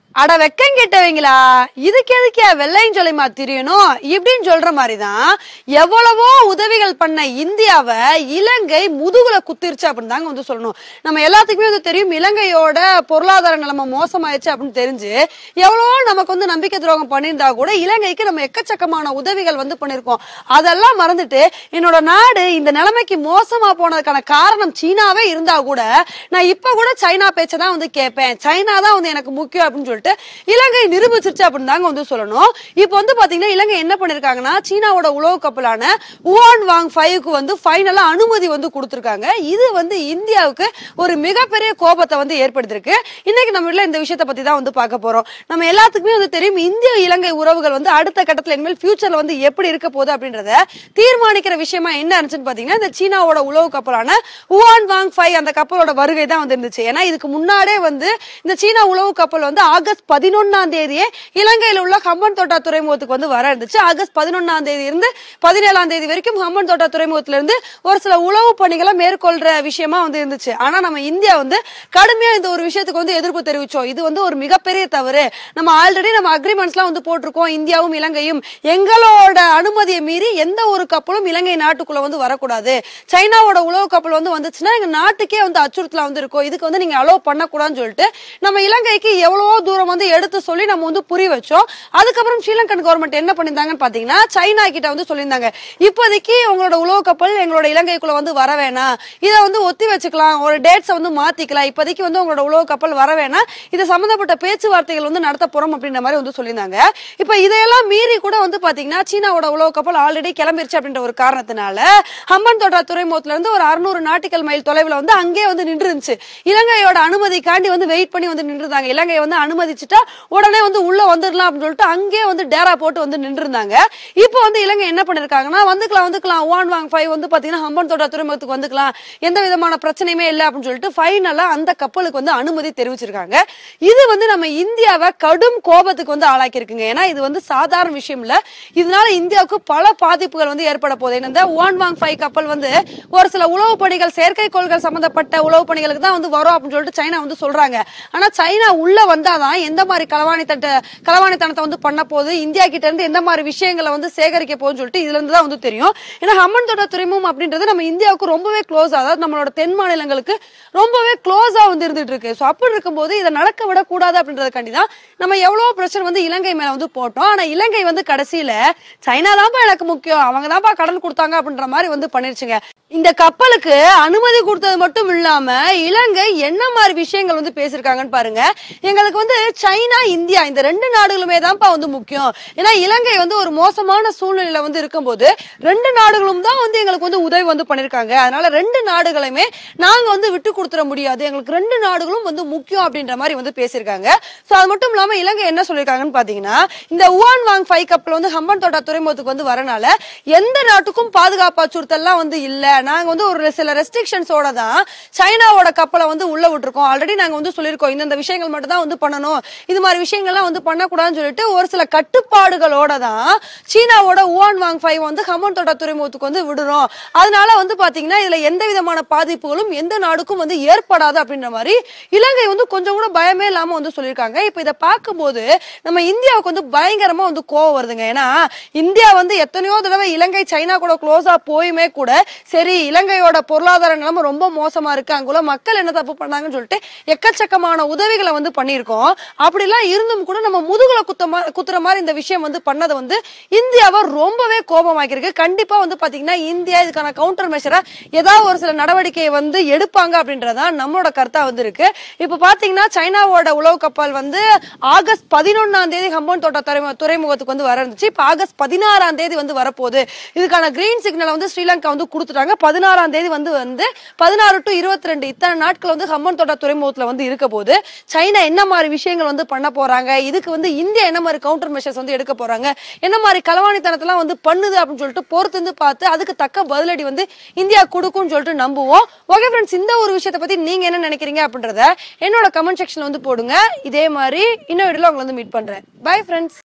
அட வெக்கம் கெட்டவங்களா இதுக்கு எதுக்கே வெள்ளையும் சொல்லிமா தெரியணும் இப்படின்னு சொல்ற மாதிரிதான் எவ்வளவோ உதவிகள் பண்ண இந்தியாவை இலங்கை முதுகுல குத்திருச்சு அப்படின்னு தாங்க வந்து சொல்லணும் நம்ம எல்லாத்துக்குமே வந்து தெரியும் இலங்கையோட பொருளாதார நிலைமை மோசமாயிருச்சு அப்படின்னு தெரிஞ்சு எவ்வளவோ நமக்கு வந்து நம்பிக்கை துரோகம் பண்ணியிருந்தா கூட இலங்கைக்கு நம்ம எக்கச்சக்கமான உதவிகள் வந்து பண்ணிருக்கோம் அதெல்லாம் மறந்துட்டு என்னோட நாடு இந்த நிலைமைக்கு மோசமா போனதுக்கான காரணம் சீனாவே இருந்தா கூட நான் இப்ப கூட சைனா பேச்சை தான் வந்து கேட்பேன் சைனா தான் வந்து எனக்கு முக்கியம் அப்படின்னு சொல்லிட்டு இலங்கை நிரூபிச்சிருச்சு அப்படின்னு தாங்க வந்து சொல்லணும் இப்போ வந்து பாத்தீங்கன்னா இலங்கை என்ன பண்ணிருக்காங்கன்னா சீனாவோட உளவு கப்பலான உவான் வாங் ஃபைவ்க்கு வந்து ஃபைனலா அனுமதி வந்து கொடுத்திருக்காங்க இது வந்து இந்தியாவுக்கு ஒரு மிகப்பெரிய கோபத்தை வந்து ஏற்படுத்திருக்கு இன்னைக்கு நம்ம வீட்ல இந்த விஷயத்தை பத்தி தான் வந்து பார்க்க போறோம் நம்ம எல்லாத்துக்குமே வந்து தெரியும் இந்திய இலங்கை உறவுகள் வந்து அடுத்த கட்டத்துல இனிமேல் ஃபியூச்சர்ல வந்து எப்படி இருக்க போகுது அப்படின்றத தீர்மானிக்கிற விஷயமா என்ன இருந்துச்சுன்னு பாத்தீங்கன்னா இந்த சீனாவோட உளவு கப்பலான உவான் வாங் ஃபைவ் அந்த கப்பலோட வருகை தான் வந்து இருந்துச்சு ஏன்னா இதுக்கு முன்னாடியே வந்து இந்த சீனா உளவு கப்பல் வந்து ஆகஸ்ட் பதினொன்னாம் தேதியே இலங்கையில உள்ள ஹம்பன் தோட்டா துறைமுகத்துக்கு வந்து வர இருந்துச்சு ஆகஸ்ட் பதினொன்னாம் தேதி இருந்து பதினேழாம் தேதி வரைக்கும் ஹம்பன் தோட்டா துறைமுகத்துல இருந்து ஒரு சில உளவு பணிகளை மேற்கொள்ற விஷயமா வந்து இருந்துச்சு ஆனா நம்ம இந்தியா வந்து கடுமையா இந்த ஒரு விஷயத்துக்கு வந்து எதிர்ப்பு தெரிவிச்சோம் இது வந்து ஒரு மிகப்பெரிய தவறு நம்ம ஆல்ரெடி நம்ம அக்ரிமெண்ட்ஸ்லாம் வந்து போட்டிருக்கோம் இந்தியாவும் இலங்கையும் எங்களோட அனுமதியை மீறி எந்த ஒரு கப்பலும் இலங்கை நாட்டுக்குள்ள வந்து வரக்கூடாது சைனாவோட உளவு கப்பல் வந்து வந்துச்சுன்னா எங்க நாட்டுக்கே வந்து அச்சுறுத்தலா வந்து இருக்கும் இதுக்கு வந்து நீங்க அலோவ் பண்ணக்கூடாதுன்னு சொல்லிட்டு நம்ம இலங்கைக்கு எவ்வளவோ தூரம் வந்து எடுத்து சொல்லி நம்ம வந்து புரிய வச்சோம் அதுக்கப்புறம் ஸ்ரீலங்கன் கவர்மெண்ட் என்ன பண்ணியிருந்தாங்கன்னு பாத்தீங்கன்னா சைனா கிட்ட வந்து சொல்லியிருந்தாங்க இப்போதைக்கு உங்களோட உளவு கப்பல் எங்களோட இலங்கைக்குள்ள வந்து வர வேணாம் இதை வந்து ஒத்தி வச்சுக்கலாம் ஒரு டேட்ஸை வந்து மாத்திக்கலாம் இப்போதைக்கு வந்து உங்களோட உளவு கப்பல் வர வேணாம் இது சம்பந்தப்பட்ட பேச்சுவார்த்தைகள் வந்து நடத்த போறோம் அப்படின்ற மாதிரி வந்து சொல்லியிருந்தாங்க இப்ப இதையெல்லாம் மீறி கூட வந்து பாத்தீங்கன்னா சீனாவோட உளவு கப்பல் ஆல்ரெடி கிளம்பிருச்சு அப்படின்ற ஒரு காரணத்தினால ஹம்பன் தோட்டா துறைமுகத்துல இருந்து ஒரு அறுநூறு நாட்டிக்கல் மைல் தொலைவுல வந்து அங்கேயே வந்து நின்று இருந்துச்சு இலங்கையோட அனுமதிக்காண்டி வந்து வெயிட் பண்ணி வந்து நின்றுதாங்க இலங்கையை வந்து அனுமதிச்சுட்டா உடனே வந்து உள்ள வந்துடலாம் அப்படின்னு சொல்லிட்டு அங்கேயே வந்து டேரா போட்டு வந்து நின்று இருந்தாங்க இப்போ வந்து இலங்கை என்ன பண்ணிருக்காங்கன்னா வந்துக்கலாம் வந்துக்கலாம் ஒன் வாங் ஃபைவ் வந்து பாத்தீங்கன்னா ஹம்பன் தோட்டா துறைமுகத்துக்கு வந்துக்கலாம் எந்த விதமான பிரச்சனையுமே இல்லை அப்படின்னு சொல்லிட்டு ஃபைனலா அந்த கப்பலுக்கு வந்து அனுமதி தெரிவிச்சிருக்காங்க இது வந்து நம்ம இந்தியாவை கடும் கோபத்துக்கு வந்து ஆளாக்கி இருக்குங்க ஏன்னா இது வந்து சாதாரண விஷயம் இல்ல இதனால இந்தியாவுக்கு பல பாதிப்புகள் வந்து ஏற்பட போகுது இந்த ஒன் வாங் ஃபைவ் கப்பல் வந்து ஒரு சில உளவு பணிகள் செயற்கைக்கோள்கள் சம்பந்தப்பட்ட உளவு பணிகளுக்கு தான் வந்து வரும் அப்படின்னு சொல்லிட்டு சைனா வந்து சொல்றாங்க ஆனா சைனா உள்ள வந்தாதான் எந்த மாதிரி களவாணி தட்ட களவாணித்தனத்தை வந்து பண்ண போகுது இந்தியா கிட்ட இருந்து எந்த மாதிரி விஷயங்களை வந்து சேகரிக்க போகுதுன்னு சொல்லிட்டு இதுல இருந்து தான் வந்து தெரியும் ஏன்னா ஹம்மன் தோட்ட துறைமுகம் அப்படின்றது நம்ம இந்தியாவுக்கு ரொம்பவே க்ளோஸ் அதாவது நம்மளோட தென் மாநிலங்களுக்கு ரொம்பவே க்ளோஸா வந்து இருந்துட்டு இருக்கு ஸோ அப்படி இருக்கும்போது இதை நடக்க விடக்கூடாது அப்படின்றதுக்காண்டி தான் நம்ம எவ்வளவு பிரச்சனை வந்து இலங்கை மேல வந்து போட்டோம் ஆனா இலங்கை வந்து கடைசியில சைனா தான்ப்பா எனக்கு முக்கியம் அவங்க தான்ப்பா கடன் கொடுத்தாங்க அப்படின்ற மாதிரி வந்து பண்ணிருச்சுங்க இந்த கப்பலுக்கு அனுமதி கொடுத்தது மட்டும் இல்லாம இலங்கை என்ன மாதிரி விஷயங்கள் வந்து பேசிருக்காங்கன்னு பாருங்க எங்களுக்கு வந்து சைனா இந்தியா இந்த ரெண்டு நாடுகளுமே தான்ப்பா வந்து முக்கியம் ஏன்னா இலங்கை வந்து ஒரு மோசமான சூழ்நிலையில வந்து இருக்கும்போது ரெண்டு நாடுகளும் தான் வந்து எங்களுக்கு வந்து உதவி வந்து பண்ணிருக்காங்க அதனால ரெண்டு நாடுகளையுமே நாங்க வந்து விட்டு கொடுத்துட முடியாது எங்களுக்கு ரெண்டு நாடுகளும் வந்து முக்கியம் அப்படின்ற மாதிரி வந்து பேசியிருக்காங்க சோ அது மட்டும் இல்லாம இலங்கை என்ன சொல்லியிருக்காங்கன்னு பாத்தீங்கன்னா இந்த உவான் வாங் ஃபைவ் கப்பல் வந்து ஹம்பன் தோட்டா துறைமுகத்துக்கு வந்து வரனால எந்த நாட்டுக்கும் பாதுகாப்பு அச்சுறுத்தல்லாம் வந்து இல்ல நாங்க வந்து ஒரு சில ரெஸ்ட்ரிக்ஷன்ஸோட தான் சைனாவோட கப்பலை வந்து உள்ள விட்டுருக்கோம் ஆல்ரெடி நாங்க வந்து சொல்லியிருக்கோம் இந்தந்த விஷயங்கள் மட்டும் தான் வந்து பண்ணணும் இது மாதிரி விஷயங்கள்லாம் வந்து பண்ணக்கூடாதுன்னு சொல்லிட்டு ஒரு சில கட்டுப்பாடுகளோட தான் சீனாவோட உவான் வாங் ஃபைவ் வந்து ஹமன் தோட்டா துறைமுகத்துக்கு வந்து விடுறோம் அதனால வந்து பாத்தீங்கன்னா இதுல எந்த விதமான பாதிப்புகளும் எந்த நாடுக்கும் வந்து ஏற்படாது அப்படின்ற மாதிரி இலங்கை வந்து கொஞ்சம் கூட பயமே இல்லாம வந்து சொல்லியிருக்காங்க இப்ப இதை பார்க்கும்போது நம்ம இந்தியாவுக்கு வந்து பயங்கரமா வந்து கோவம் வருதுங்க ஏன்னா இந்தியா வந்து எத்தனையோ தடவை இலங்கை சைனா கூட க்ளோஸா போயுமே கூட சரி இலங்கையோட பொருளாதார நிலைமை ரொம்ப மோசமா இருக்கு அங்குள்ள மக்கள் என்ன தப்பு பண்ணாங்கன்னு சொல்லிட்டு எக்கச்சக்கமான உதவிகளை வந்து பண்ணியிருக்கோம் அப்படிலாம் இருந்தும் கூட நம்ம முதுகுல குத்த மா- குத்துற மாதிரி இந்த விஷயம் வந்து பண்ணதை வந்து இந்தியாவை ரொம்பவே கோபமாக்கியிருக்கு கண்டிப்பா வந்து பாத்தீங்கன்னா இந்தியா இதுக்கான கவுண்டர் மெஷரா ஏதாவது ஒரு சில நடவடிக்கையை வந்து எடுப்பாங்க அப்படின்றதான் நம்மளோட கருத்தா வந்து இருக்கு இப்ப பாத்தீங்கன்னா சைனாவோட உளவு கப்பல் வந்து ஆகஸ்ட் பதினொன்னாம் தேதி ஹம்பன் தோட்ட துறைமு- துறைமுகத்துக்கு வந்து வர இருந்துச்சு இப்ப ஆகஸ்ட் பதினாறாம் தேதி வந்து வரப்போகுது இதுக்கான கிரீன் சிக்னல் வந்து ஸ்ரீலங்கா வந்து கொடுத்துட்டாங்க பதினாறாம் தேதி வந்து வந்து பதினாறு டு இருபத்தி ரெண்டு இத்தனை நாட்கள் வந்து ஹம்மன் தோட்டா துறைமுகத்துல வந்து இருக்க போது சைனா என்ன மாதிரி விஷயங்கள் வந்து பண்ண போறாங்க இதுக்கு வந்து இந்தியா என்ன மாதிரி கவுண்டர் மெஷர்ஸ் வந்து எடுக்க போறாங்க என்ன மாதிரி களவாணித்தனத்தெல்லாம் வந்து பண்ணுது அப்படின்னு சொல்லிட்டு பொறுத்து வந்து பார்த்து அதுக்கு தக்க பதிலடி வந்து இந்தியா கொடுக்கும்னு சொல்லிட்டு நம்புவோம் ஓகே ஃப்ரெண்ட்ஸ் இந்த ஒரு விஷயத்தை பத்தி நீங்க என்ன நினைக்கிறீங்க அப்படின்றத என்னோட கமெண்ட் செக்ஷன்ல வந்து போடுங்க இதே மாதிரி இன்னொரு வீடியோல உங்களை வந்து மீட் பண்றேன் பை ஃப்ரெண்ட்ஸ்